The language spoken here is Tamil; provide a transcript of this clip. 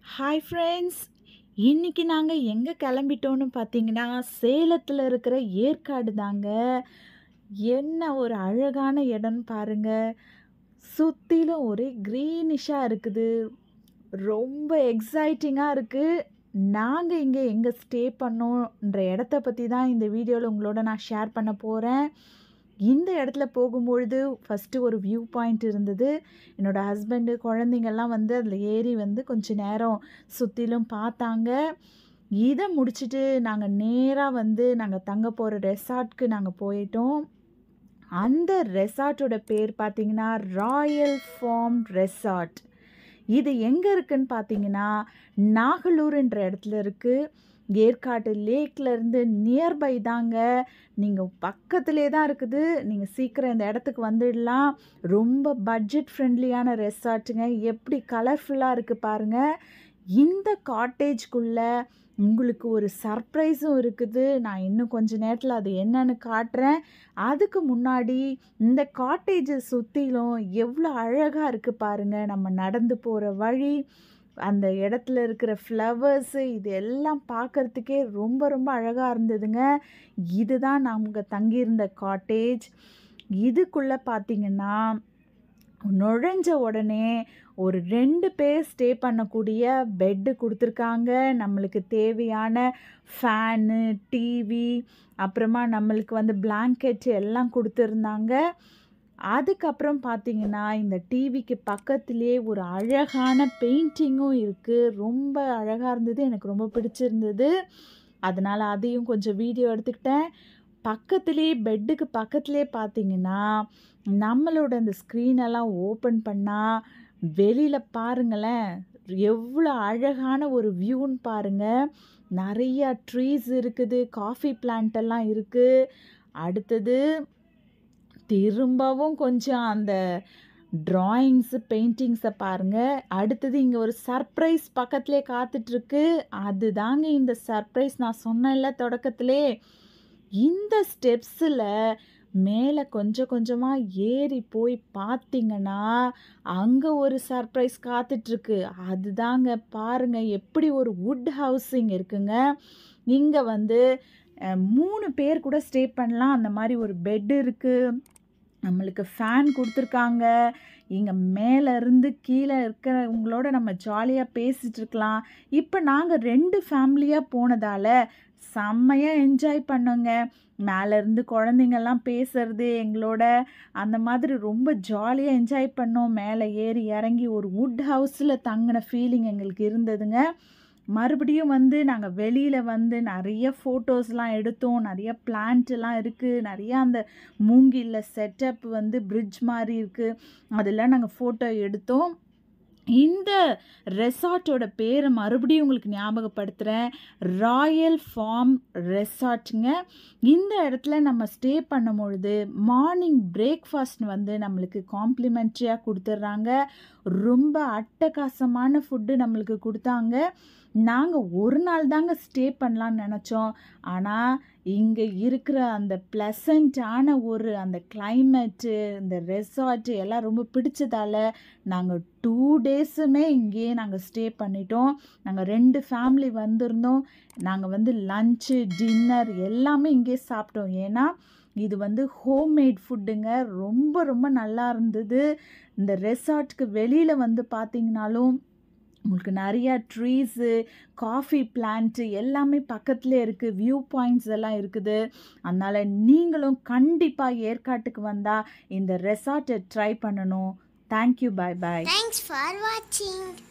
ஹாய் ஃப்ரெண்ட்ஸ் இன்னைக்கு நாங்கள் எங்கே கிளம்பிட்டோன்னு பார்த்தீங்கன்னா சேலத்தில் இருக்கிற ஏற்காடு தாங்க என்ன ஒரு அழகான இடம்னு பாருங்க சுற்றிலும் ஒரே க்ரீனிஷாக இருக்குது ரொம்ப எக்ஸைட்டிங்காக இருக்குது நாங்கள் இங்கே எங்கே ஸ்டே பண்ணோன்ற இடத்த பற்றி தான் இந்த வீடியோவில் உங்களோட நான் ஷேர் பண்ண போகிறேன் இந்த இடத்துல போகும்பொழுது ஃபஸ்ட்டு ஒரு வியூ பாயிண்ட் இருந்தது என்னோடய ஹஸ்பண்டு குழந்தைங்கள்லாம் வந்து அதில் ஏறி வந்து கொஞ்ச நேரம் சுற்றிலும் பார்த்தாங்க இதை முடிச்சுட்டு நாங்கள் நேராக வந்து நாங்கள் தங்க போகிற ரெசார்ட்க்கு நாங்கள் போயிட்டோம் அந்த ரெசார்ட்டோட பேர் பார்த்தீங்கன்னா ராயல் ஃபார்ம் ரெசார்ட் இது எங்கே இருக்குன்னு பார்த்தீங்கன்னா நாகலூர்ன்ற இடத்துல இருக்குது ஏற்காடு லேக்லேருந்து நியர்பை தாங்க நீங்கள் பக்கத்துலேயே தான் இருக்குது நீங்கள் சீக்கிரம் இந்த இடத்துக்கு வந்துடலாம் ரொம்ப பட்ஜெட் ஃப்ரெண்ட்லியான ரெசார்ட்டுங்க எப்படி கலர்ஃபுல்லாக இருக்குது பாருங்கள் இந்த காட்டேஜ்குள்ளே உங்களுக்கு ஒரு சர்ப்ரைஸும் இருக்குது நான் இன்னும் கொஞ்ச நேரத்தில் அது என்னன்னு காட்டுறேன் அதுக்கு முன்னாடி இந்த காட்டேஜை சுற்றிலும் எவ்வளோ அழகாக இருக்குது பாருங்கள் நம்ம நடந்து போகிற வழி அந்த இடத்துல இருக்கிற ஃப்ளவர்ஸு இது எல்லாம் பார்க்குறதுக்கே ரொம்ப ரொம்ப அழகாக இருந்ததுங்க இதுதான் நாங்கள் தங்கியிருந்த காட்டேஜ் இதுக்குள்ளே பார்த்தீங்கன்னா நுழைஞ்ச உடனே ஒரு ரெண்டு பேர் ஸ்டே பண்ணக்கூடிய பெட்டு கொடுத்துருக்காங்க நம்மளுக்கு தேவையான ஃபேனு டிவி அப்புறமா நம்மளுக்கு வந்து பிளாங்கெட் எல்லாம் கொடுத்துருந்தாங்க அதுக்கப்புறம் பார்த்தீங்கன்னா இந்த டிவிக்கு பக்கத்துலேயே ஒரு அழகான பெயிண்டிங்கும் இருக்குது ரொம்ப அழகாக இருந்தது எனக்கு ரொம்ப பிடிச்சிருந்தது அதனால் அதையும் கொஞ்சம் வீடியோ எடுத்துக்கிட்டேன் பக்கத்துலேயே பெட்டுக்கு பக்கத்துலேயே பார்த்தீங்கன்னா நம்மளோட அந்த ஸ்க்ரீனெல்லாம் ஓப்பன் பண்ணால் வெளியில் பாருங்களேன் எவ்வளோ அழகான ஒரு வியூன்னு பாருங்கள் நிறையா ட்ரீஸ் இருக்குது காஃபி பிளான்ட் எல்லாம் இருக்குது அடுத்தது திரும்பவும் கொஞ்சம் அந்த ட்ராயிங்ஸு பெயிண்டிங்ஸை பாருங்கள் அடுத்தது இங்கே ஒரு சர்ப்ரைஸ் பக்கத்துலேயே காத்துட்ருக்கு அதுதாங்க இந்த சர்ப்ரைஸ் நான் சொன்னேன்ல தொடக்கத்திலே இந்த ஸ்டெப்ஸில் மேலே கொஞ்சம் கொஞ்சமாக ஏறி போய் பார்த்தீங்கன்னா அங்கே ஒரு சர்ப்ரைஸ் காத்துட்ருக்கு அதுதாங்க பாருங்கள் எப்படி ஒரு வுட் ஹவுஸிங் இருக்குங்க இங்கே வந்து மூணு பேர் கூட ஸ்டே பண்ணலாம் அந்த மாதிரி ஒரு பெட் இருக்குது நம்மளுக்கு ஃபேன் கொடுத்துருக்காங்க இங்கே மேலே இருந்து கீழே இருக்கிறவங்களோட நம்ம ஜாலியாக பேசிகிட்டு இருக்கலாம் இப்போ நாங்கள் ரெண்டு ஃபேமிலியாக போனதால் செம்மையாக என்ஜாய் பண்ணோங்க மேலேருந்து குழந்தைங்கள்லாம் பேசுறது எங்களோட அந்த மாதிரி ரொம்ப ஜாலியாக என்ஜாய் பண்ணோம் மேலே ஏறி இறங்கி ஒரு வுட் ஹவுஸில் தங்கின ஃபீலிங் எங்களுக்கு இருந்ததுங்க மறுபடியும் வந்து நாங்கள் வெளியில் வந்து நிறைய ஃபோட்டோஸ்லாம் எடுத்தோம் நிறைய பிளான்ட்லாம் இருக்குது நிறையா அந்த மூங்கில்ல செட்டப் வந்து பிரிட்ஜ் மாதிரி இருக்குது அதெல்லாம் நாங்கள் ஃபோட்டோ எடுத்தோம் இந்த ரெசார்ட்டோட பேரை மறுபடியும் உங்களுக்கு ஞாபகப்படுத்துகிறேன் ராயல் ஃபார்ம் ரெசார்ட்டுங்க இந்த இடத்துல நம்ம ஸ்டே பண்ணும் பொழுது மார்னிங் பிரேக்ஃபாஸ்ட் வந்து நம்மளுக்கு காம்ப்ளிமெண்ட்ரியாக கொடுத்துட்றாங்க ரொம்ப அட்டகாசமான ஃபுட்டு நம்மளுக்கு கொடுத்தாங்க நாங்கள் ஒரு நாள் தாங்க ஸ்டே பண்ணலான்னு நினச்சோம் ஆனால் இங்கே இருக்கிற அந்த ப்ளசண்ட்டான ஒரு அந்த கிளைமேட்டு இந்த ரெசார்ட்டு எல்லாம் ரொம்ப பிடிச்சதால நாங்கள் டூ டேஸுமே இங்கேயே நாங்கள் ஸ்டே பண்ணிட்டோம் நாங்கள் ரெண்டு ஃபேமிலி வந்திருந்தோம் நாங்கள் வந்து லஞ்சு டின்னர் எல்லாமே இங்கேயே சாப்பிட்டோம் ஏன்னா இது வந்து ஹோம்மேட் ஃபுட்டுங்க ரொம்ப ரொம்ப நல்லா இருந்தது இந்த ரெசார்ட்டுக்கு வெளியில் வந்து பார்த்தீங்கனாலும் உங்களுக்கு நிறையா ட்ரீஸு காஃபி பிளான்ட்டு எல்லாமே பக்கத்துலேயே இருக்குது வியூ பாயிண்ட்ஸ் எல்லாம் இருக்குது அதனால் நீங்களும் கண்டிப்பாக ஏற்காட்டுக்கு வந்தால் இந்த ரெசார்ட்டை ட்ரை பண்ணணும் thank you bye bye Thanks for watching.